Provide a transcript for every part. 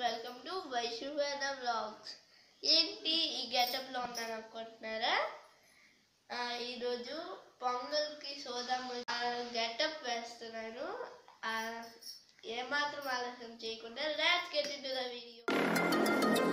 Welcome to వైశువేద vlogs ఏంటి ఈ గెటప్లో ఉన్నాను అనుకుంటున్నారా ఆ, ఈరోజు పొంగల్కి సోదాము గెటప్ వేస్తున్నాను ఆ, ఏమాత్రం ఆలస్యం చేయకుండా let's get into the video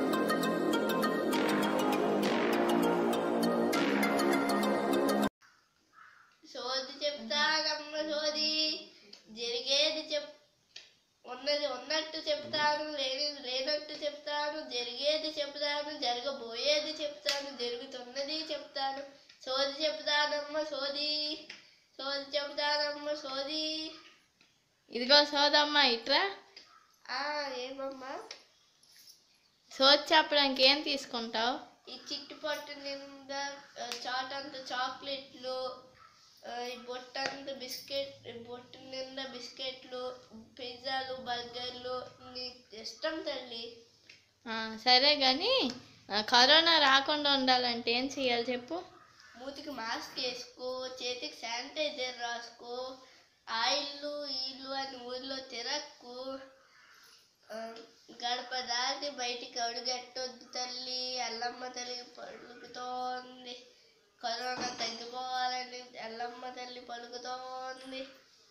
సోది చెప్తానమ్మ సోది జరిగేది చెప్ ఉన్నది ఉన్నట్టు చెప్తాను లేనిది లేనట్టు చెప్తాను జరిగేది చెప్తాను జరగబోయేది చెప్తాను జరుగుతున్నది చెప్తాను సోది చెప్తానమ్మ సోది సోది చెప్తానమ్మ సోది ఇదిగో సోదమ్మ ఇట్రా ఆ ఏమమ్మా సోది చెప్పడానికి ఏం తీసుకుంటావు ఈ చిట్టుపట్టు నిండా ఆ, చాటంత చాక్లెట్లు ఆ, ఈ బొట్టంత బిస్కెట్ ఈ బొట్టు నిండా బిస్కెట్లు పిజ్జాలు బర్గర్లు నీకు ఇష్టం తల్లి ఆ, సరే కానీ కరోనా రాకుండా ఉండాలంటే ఏం చేయాలి చెప్పు మూతికి మాస్క్ వేసుకో చేతికి శానిటైజర్ రాసుకో ఆయిల్లు ఈళ్ళు అని ఊళ్ళో తిరక్కు ఆ, గడప దాటి బయటికి అడుగెట్టొద్దు తల్లి అల్లమ్మ తల్లి పలుకుతోంది కరోనా తగ్గిపోవాలని అల్లమ్మ తల్లి పలుకుతోంది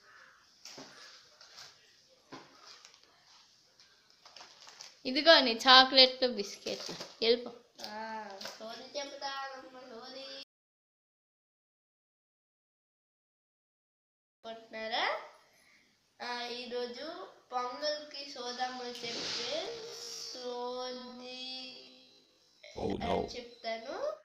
ఇదిగో నీ చాక్లెట్లు బిస్కెట్లు వెళ్ళిపో ఆ, సోది చెప్తానమ్మ సోది అనుకుంటున్నారా ఆ, ఈరోజు పొంగల్కి సోదామని చెప్పే సోది Oh, no. అని చెప్తాను